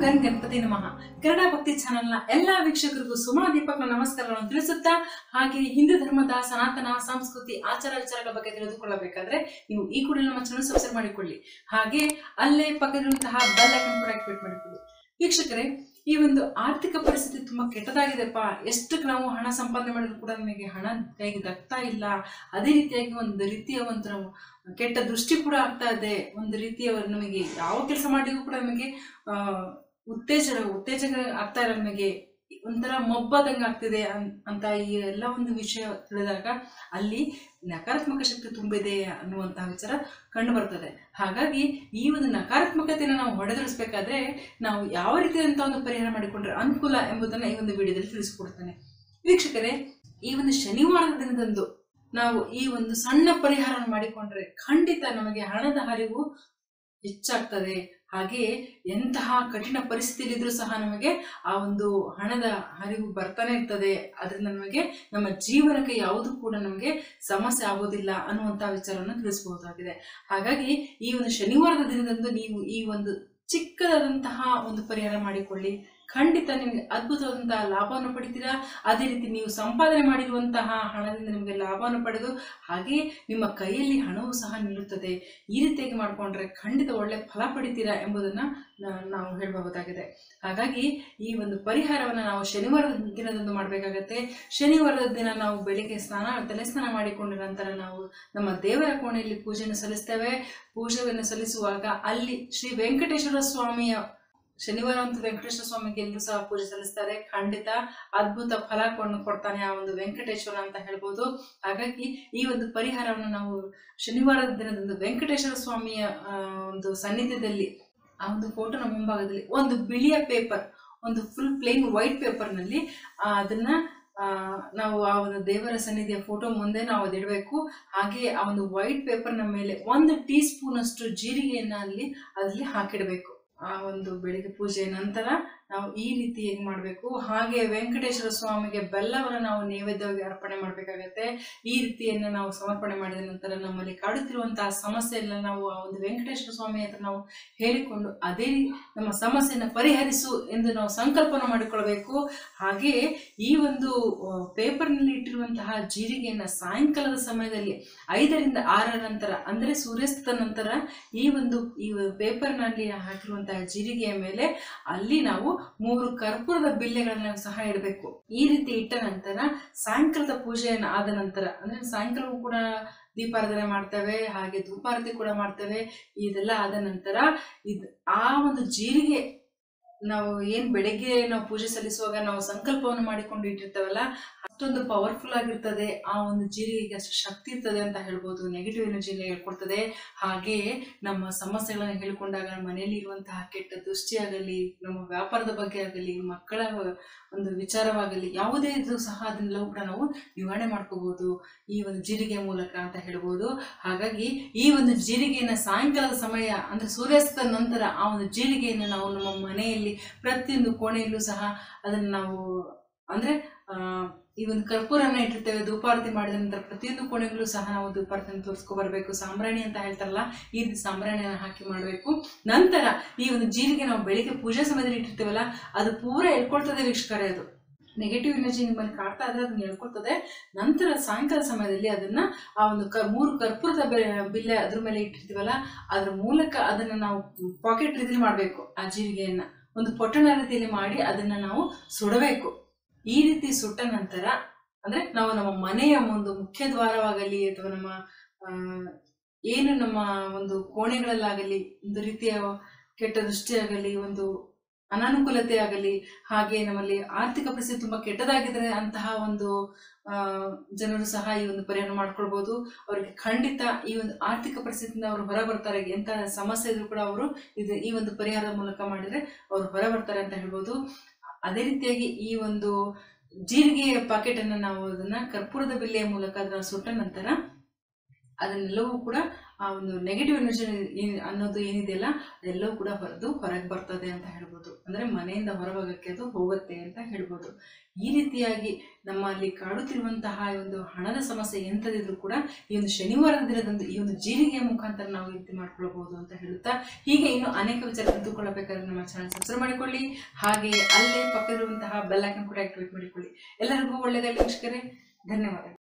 gun Ganapati ನಮಃ ಕನ್ನಡ ಭಕ್ತಿ ಚಾನೆಲ್ನ ಎಲ್ಲಾ ವೀಕ್ಷಕರಿಗೂ ಸುಮಾ ದೀಪಕ್ನ ನಮಸ್ಕಾರಗಳನ್ನು ತಿಳಿಸುತ್ತಾ ಹಾಗೆ ಹಿಂದೂ ಧರ್ಮದ ಸನಾತನ ಸಂಸ್ಕೃತಿ ಆಚಾರ ವಿಚಾರಗಳ ಬಗ್ಗೆ ತಿಳಿದುಕೊಳ್ಳಬೇಕಾದ್ರೆ ನೀವು ಈ ಕೂಡಲೇ ನಮ್ಮ ಚಾನಲ್ ಸಬ್ಸ್ಕ್ರೈಬ್ ಮಾಡಿಕೊಳ್ಳಿ ಹಾಗೆ ಅಲ್ಲೇ ಪಕ್ಕದಲ್ಲಿರುವಂತಹ ಬೆಲ್ ಐಕನ್ ಕೂಡ ಆಕ್ಟಿವೇಟ್ ಮಾಡಿಕೊಳ್ಳಿ ವೀಕ್ಷಕರೇ ಈ ಒಂದು ಆರ್ಥಿಕ ಪರಿಸ್ಥಿತಿ ತುಂಬಾ ಕೆಟ್ಟದಾಗಿದೆಪ್ಪ ಎಷ್ಟು ನಾವು ಹಣ ಸಂಪಾದನೆ ಮಾಡಿದ್ರು ಕೂಡ ನಮಗೆ ಹಣ ಕೈಗೆ ದಕ್ತಾ ಇಲ್ಲ ಅದೇ ರೀತಿಯಾಗಿ ಒಂದು ರೀತಿಯ ಒಂದು ನಾವು ಕೆಟ್ಟ ದೃಷ್ಟಿ ಕೂಡ ಆಗ್ತಾ ಇದೆ ಒಂದು ರೀತಿಯ ನಮಗೆ ಯಾವ ಕೆಲಸ ಮಾಡಿದ್ರು ಕೂಡ ನಮಗೆ ಆ, ಉತ್ತೇಜನ ಉತ್ತೇಜನ ಆಗ್ತಾ ಇಲ್ಲ ನಮಗೆ ಒಂಥರ ಮೊಬ್ಬದಂಗೆ ಆಗ್ತಿದೆ ಅನ್- ಅಂತ ಈ ಎಲ್ಲ ಒಂದು ವಿಷಯ ತಿಳಿದಾಗ ಅಲ್ಲಿ ನಕಾರಾತ್ಮಕ ಶಕ್ತಿ ತುಂಬಿದೆ ಅನ್ನುವಂತಹ ವಿಚಾರ ಕಂಡು ಬರ್ತದೆ ಹಾಗಾಗಿ ಈ ಒಂದು ನಕಾರಾತ್ಮಕತೆಯನ್ನು ನಾವು ಹೊಡೆದಳಿಸ್ಬೇಕಾದ್ರೆ ನಾವು ಯಾವ ರೀತಿಯಾದಂತಹ ಒಂದು ಪರಿಹಾರ ಮಾಡಿಕೊಂಡ್ರೆ ಅನುಕೂಲ ಎಂಬುದನ್ನು ಈ ಒಂದು ವಿಡಿಯೋದಲ್ಲಿ ತಿಳಿಸಿಕೊಡ್ತೇನೆ ವೀಕ್ಷಕರೇ ಈ ಒಂದು ಶನಿವಾರದ ದಿನದಂದು ನಾವು ಈ ಒಂದು ಸಣ್ಣ ಪರಿಹಾರ ಮಾಡಿಕೊಂಡ್ರೆ ಖಂಡಿತ ನಮಗೆ ಹಣದ ಹರಿವು ಹೆಚ್ಚಾಗ್ತದೆ ಹಾಗೆಯೇ ಎಂತಹ ಕಠಿಣ ಪರಿಸ್ಥಿತಿಯಲ್ಲಿದ್ರೂ ಸಹ ನಮಗೆ ಆ ಒಂದು ಹಣದ ಹರಿವು ಬರ್ತಾನೆ ಇರ್ತದೆ ಅದರಿಂದ ನಮಗೆ ನಮ್ಮ ಜೀವನಕ್ಕೆ ಯಾವುದು ಕೂಡ ನಮಗೆ ಸಮಸ್ಯೆ ಆಗೋದಿಲ್ಲ ಅನ್ನುವಂಥ ವಿಚಾರವನ್ನು ತಿಳಿಸಬಹುದಾಗಿದೆ ಹಾಗಾಗಿ ಈ ಒಂದು ಶನಿವಾರದ ದಿನದಂದು ನೀವು ಈ ಒಂದು ಚಿಕ್ಕದಾದಂತಹ ಒಂದು ಪರಿಹಾರ ಮಾಡಿಕೊಳ್ಳಿ ಖಂಡಿತ ನಿಮಗೆ ಅದ್ಭುತವಾದಂತಹ ಲಾಭವನ್ನು ಪಡಿತೀರಾ ಅದೇ ರೀತಿ ನೀವು ಸಂಪಾದನೆ ಮಾಡಿರುವಂತಹ ಹಣದಿಂದ ನಿಮಗೆ ಲಾಭವನ್ನು ಪಡೆದು ಹಾಗೆ ನಿಮ್ಮ ಕೈಯಲ್ಲಿ ಹಣವು ಸಹ ನಿಲ್ಲುತ್ತದೆ ಈ ರೀತಿಯಾಗಿ ಮಾಡಿಕೊಂಡ್ರೆ ಖಂಡಿತ ಒಳ್ಳೆ ಫಲ ಪಡಿತೀರಾ ಎಂಬುದನ್ನು ನಾವು ಹೇಳಬಹುದಾಗಿದೆ ಹಾಗಾಗಿ ಈ ಒಂದು ಪರಿಹಾರವನ್ನು ನಾವು ಶನಿವಾರದ ದಿನದಂದು ಮಾಡಬೇಕಾಗತ್ತೆ ಶನಿವಾರದ ದಿನ ನಾವು ಬೆಳಿಗ್ಗೆ ಸ್ನಾನ ತಲೆ ಸ್ನಾನ ಮಾಡಿಕೊಂಡ ನಂತರ ನಾವು ನಮ್ಮ ದೇವರ ಕೋಣೆಯಲ್ಲಿ ಪೂಜೆಯನ್ನು ಸಲ್ಲಿಸ್ತೇವೆ ಪೂಜೆಯನ್ನು ಸಲ್ಲಿಸುವಾಗ ಅಲ್ಲಿ ಶ್ರೀ ವೆಂಕಟೇಶ್ವರ ಸ್ವಾಮಿಯ ಶನಿವಾರ ಅಂತೂ ವೆಂಕಟೇಶ್ವರ ಸ್ವಾಮಿಗೆ ಎಲ್ಲರೂ ಸಹ ಪೂಜೆ ಸಲ್ಲಿಸ್ತಾರೆ ಖಂಡಿತ ಅದ್ಭುತ ಫಲ ಕೊಂಡು ಕೊಡ್ತಾನೆ ಆ ಒಂದು ವೆಂಕಟೇಶ್ವರ ಅಂತ ಹೇಳ್ಬೋದು ಹಾಗಾಗಿ ಈ ಒಂದು ಪರಿಹಾರವನ್ನು ನಾವು ಶನಿವಾರದ ದಿನದಂದು ವೆಂಕಟೇಶ್ವರ ಸ್ವಾಮಿಯ ಆ, ಒಂದು ಸನ್ನಿಧ್ಯದಲ್ಲಿ ಆ ಒಂದು ಫೋಟೋನ ಮುಂಭಾಗದಲ್ಲಿ ಒಂದು ಬಿಳಿಯ ಪೇಪರ್ ಒಂದು ಫುಲ್ ಪ್ಲೇನ್ ವೈಟ್ ಪೇಪರ್ನಲ್ಲಿ ಅದನ್ನ ಆ, ನಾವು ಆ ಒಂದು ದೇವರ ಸನ್ನಿಧಿಯ ಫೋಟೋ ಮುಂದೆ ನಾವು ಅದಿಡಬೇಕು ಹಾಗೆ ಆ ಒಂದು ವೈಟ್ ಪೇಪರ್ನ ಮೇಲೆ ಒಂದು ಟೀ ಸ್ಪೂನ್ ಅಷ್ಟು ಜೀರಿಗೆಯನ್ನ ಅಲ್ಲಿ ಅದರಲ್ಲಿ ಹಾಕಿಡಬೇಕು ಆ ಒಂದು ಬೆಳಿಗ್ಗೆ ಪೂಜೆಯ ನಂತರ ನಾವು ಈ ರೀತಿ ಹೇಗೆ ಮಾಡಬೇಕು ಹಾಗೆ ವೆಂಕಟೇಶ್ವರ ಸ್ವಾಮಿಗೆ ಬೆಲ್ಲವನ್ನು ನಾವು ನೈವೇದ್ಯವಾಗಿ ಅರ್ಪಣೆ ಮಾಡಬೇಕಾಗತ್ತೆ ಈ ರೀತಿಯನ್ನು ನಾವು ಸಮರ್ಪಣೆ ಮಾಡಿದ ನಂತರ ನಮ್ಮಲ್ಲಿ ಕಾಡುತ್ತಿರುವಂತಹ ಸಮಸ್ಯೆಯನ್ನ ನಾವು ಆ ಒಂದು ವೆಂಕಟೇಶ್ವರ ಸ್ವಾಮಿ ಹತ್ರ ನಾವು ಹೇಳಿಕೊಂಡು ಅದೇ ನಮ್ಮ ಸಮಸ್ಯೆಯನ್ನು ಪರಿಹರಿಸು ಎಂದು ನಾವು ಸಂಕಲ್ಪನ ಮಾಡಿಕೊಳ್ಬೇಕು ಹಾಗೆಯೇ ಈ ಒಂದು ಆ, ಪೇಪರ್ನಲ್ಲಿ ಇಟ್ಟಿರುವಂತಹ ಜೀರಿಗೆಯನ್ನು ಸಾಯಂಕಾಲದ ಸಮಯದಲ್ಲಿ ಐದರಿಂದ ಆರರ ನಂತರ ಅಂದರೆ ಸೂರ್ಯಾಸ್ತದ ನಂತರ ಈ ಒಂದು ಈ ಪೇಪರ್ನಲ್ಲಿ ಹಾಕಿರುವಂತಹ ಜೀರಿಗೆಯ ಮೇಲೆ ಅಲ್ಲಿ ನಾವು ಮೂರು ಕರ್ಪೂರದ ಬಿಲ್ಲೆಗಳನ್ನ ಸಹ ಇಡಬೇಕು ಈ ರೀತಿ ಇಟ್ಟ ನಂತರ ಸಾಯಂಕಾಲದ ಪೂಜೆಯನ್ನು ಆದ ನಂತರ ಅಂದ್ರೆ ಸಾಯಂಕಾಲವೂ ಕೂಡ ದೀಪಾರಾಧನೆ ಮಾಡ್ತೇವೆ ಹಾಗೆ ಧೂಪಾರತಿ ಕೂಡ ಮಾಡ್ತೇವೆ ಇದೆಲ್ಲ ಆದ ನಂತರ ಇದು ಆ ಒಂದು ಜೀರಿಗೆ ನಾವು ಏನ್ ಬೆಳಗ್ಗೆ ನಾವು ಪೂಜೆ ಸಲ್ಲಿಸುವಾಗ ನಾವು ಸಂಕಲ್ಪವನ್ನು ಮಾಡಿಕೊಂಡು ಇಟ್ಟಿರ್ತೇವಲ್ಲ ಅಷ್ಟೊಂದು ಪವರ್ಫುಲ್ ಆಗಿರ್ತದೆ ಆ ಒಂದು ಜೀರಿಗೆಗೆ ಅಷ್ಟು ಶಕ್ತಿ ಇರ್ತದೆ ಅಂತ ಹೇಳ್ಬೋದು ನೆಗೆಟಿವ್ ಎನರ್ಜಿನ ಹೇಳ್ಕೊಡ್ತದೆ ಹಾಗೆಯೇ ನಮ್ಮ ಸಮಸ್ಯೆಗಳನ್ನು ಹೇಳಿಕೊಂಡಾಗ ನಮ್ಮ ಮನೆಯಲ್ಲಿ ಇರುವಂತಹ ಕೆಟ್ಟ ದೃಷ್ಟಿ ಆಗಲಿ ನಮ್ಮ ವ್ಯಾಪಾರದ ಬಗ್ಗೆ ಆಗಲಿ ಮಕ್ಕಳ ಒಂದು ವಿಚಾರವಾಗಲಿ ಯಾವುದೇ ಇದ್ರೂ ಸಹ ಅದನ್ನೆಲ್ಲವೂ ಕೂಡ ನಾವು ನಿವಾರಣೆ ಮಾಡ್ಕೋಬಹುದು ಈ ಒಂದು ಜೀರಿಗೆ ಮೂಲಕ ಅಂತ ಹೇಳ್ಬೋದು ಹಾಗಾಗಿ ಈ ಒಂದು ಜೀರಿಗೆಯನ್ನು ಸಾಯಂಕಾಲದ ಸಮಯ ಅಂದ್ರೆ ಸೂರ್ಯಾಸ್ತದ ನಂತರ ಆ ಒಂದು ಜೀರಿಗೆಯನ್ನು ನಾವು ನಮ್ಮ ಮನೆಯಲ್ಲಿ ಪ್ರತಿಯೊಂದು ಕೋಣೆಯಲ್ಲೂ ಸಹ ಅದನ್ನು ನಾವು ಅಂದ್ರೆ ಆ, ಈ ಒಂದು ಕರ್ಪೂರನ ಇಟ್ಟಿರ್ತೇವೆ ಧೂಪಾರತಿ ಮಾಡಿದ ನಂತರ ಪ್ರತಿಯೊಂದು ಕೋಣೆಗಳೂ ಸಹ ನಾವು ಧೂಪಾರತಿಯನ್ನು ತೋರಿಸ್ಕೊ ಬರಬೇಕು ಸಾಂಬ್ರಾಣಿ ಅಂತ ಹೇಳ್ತಾರಲ್ಲ ಈ ರೀತಿ ಸಾಂಬ್ರಾಣಿಯನ್ನು ಹಾಕಿ ಮಾಡಬೇಕು ನಂತರ ಈ ಒಂದು ಜೀರಿಗೆ ನಾವು ಬೆಳಿಗ್ಗೆ ಪೂಜೆ ಸಮಯದಲ್ಲಿ ಇಟ್ಟಿರ್ತೇವಲ್ಲ ಅದು ಪೂರ ಎಳ್ಕೊಳ್ತದೆ ವೀಕ್ಷಕರೇ ಅದು ನೆಗೆಟಿವ್ ಎನರ್ಜಿ ನಿಮ್ಮಲ್ಲಿ ಕಾಡ್ತಾ ಇದ್ರೆ ಅದನ್ನ ಎಳ್ಕೊಳ್ತದೆ ನಂತರ ಸಾಯಂಕಾಲ ಸಮಯದಲ್ಲಿ ಅದನ್ನ ಆ ಒಂದು ಕ ಮೂರು ಕರ್ಪೂರದ ಬೆ- ಬಿಲ್ಲೆ ಅದ್ರ ಮೇಲೆ ಇಟ್ಟಿರ್ತೀವಲ್ಲ ಅದ್ರ ಮೂಲಕ ಅದನ್ನ ನಾವು ಪಾಕೆಟ್ ರೀತಿಲಿ ಮಾಡಬೇಕು ಆ ಜೀರಿಗೆಯನ್ನ ಒಂದು ಪೊಟ್ಟಣ ರೀತಿಯಲ್ಲಿ ಮಾಡಿ ಅದನ್ನ ನಾವು ಸುಡಬೇಕು ಈ ರೀತಿ ಸುಟ್ಟ ನಂತರ ಅಂದ್ರೆ ನಾವು ನಮ್ಮ ಮನೆಯ ಒಂದು ಮುಖ್ಯ ದ್ವಾರವಾಗಲಿ ಅಥವಾ ನಮ್ಮ ಆ, ಏನು ನಮ್ಮ ಒಂದು ಕೋಣೆಗಳಲ್ಲಾಗಲಿ ಒಂದು ರೀತಿಯ ಕೆಟ್ಟ ದೃಷ್ಟಿ ಆಗಲಿ ಒಂದು ಅನಾನುಕೂಲತೆ ಆಗಲಿ ಹಾಗೆ ನಮ್ಮಲ್ಲಿ ಆರ್ಥಿಕ ಪರಿಸ್ಥಿತಿ ತುಂಬಾ ಕೆಟ್ಟದಾಗಿದ್ರೆ ಅಂತಹ ಒಂದು ಆ, ಜನರು ಸಹ ಈ ಒಂದು ಪರಿಹಾರ ಮಾಡ್ಕೊಳ್ಬಹುದು ಅವರಿಗೆ ಖಂಡಿತ ಈ ಒಂದು ಆರ್ಥಿಕ ಪರಿಸ್ಥಿತಿಯಿಂದ ಅವರು ಹೊರ ಬರ್ತಾರೆ ಎಂತ ಸಮಸ್ಯೆ ಇದ್ರೂ ಕೂಡ ಅವರು ಇದು ಈ ಒಂದು ಪರಿಹಾರದ ಮೂಲಕ ಮಾಡಿದ್ರೆ ಅವರು ಹೊರ ಬರ್ತಾರೆ ಅಂತ ಹೇಳ್ಬೋದು ಅದೇ ರೀತಿಯಾಗಿ ಈ ಒಂದು ಜೀರಿಗೆ ಪಾಕೆಟ್ ಅನ್ನ ನಾವು ಅದನ್ನ ಕರ್ಪೂರದ ಬಿಲ್ಲೆಯ ಮೂಲಕ ಅದನ್ನ ಸುಟ್ಟ ನಂತರ ಅದನ್ನೆಲ್ಲವೂ ಕೂಡ ಆ ಒಂದು ನೆಗೆಟಿವ್ ಎನರ್ಜಿ ಅನ್ನೋದು ಏನಿದೆಯಲ್ಲ ಅದೆಲ್ಲವೂ ಕೂಡ ಹೊರದು ಹೊರಗೆ ಬರ್ತದೆ ಅಂತ ಹೇಳ್ಬೋದು ಅಂದರೆ ಮನೆಯಿಂದ ಹೊರಭಾಗಕ್ಕೆ ಅದು ಹೋಗುತ್ತೆ ಅಂತ ಹೇಳ್ಬೋದು ಈ ರೀತಿಯಾಗಿ ನಮ್ಮಲ್ಲಿ ಕಾಡುತ್ತಿರುವಂತಹ ಈ ಒಂದು ಹಣದ ಸಮಸ್ಯೆ ಎಂಥದಿದ್ರು ಕೂಡ ಈ ಒಂದು ಶನಿವಾರದ ದಿನದಂದು ಈ ಒಂದು ಜೀರಿಗೆಯ ಮುಖಾಂತರ ನಾವು ಈ ರೀತಿ ಮಾಡ್ಕೊಳ್ಬಹುದು ಅಂತ ಹೇಳುತ್ತಾ ಹೀಗೆ ಇನ್ನು ಅನೇಕ ವಿಚಾರ ತಿಳಿದುಕೊಳ್ಳಬೇಕಾದ್ರೆ ನಮ್ಮ ಚಾನಲ್ ಸಬ್ಸ್ಕ್ರೈಬ್ ಮಾಡಿಕೊಳ್ಳಿ ಹಾಗೆ ಅಲ್ಲೇ ಪಕ್ಕದಲ್ಲಿರುವಂತಹ ಬೆಲ್ ಐಕನ್ ಕೂಡ ಆಕ್ಟಿವೇಟ್ ಮಾಡಿಕೊಳ್ಳಿ ಎಲ್ಲರಿಗೂ ಒಳ್ಳೆಯದಾಗಲಿ ವೀಕ್ಷಕರೇ ಧನ್ಯವಾದ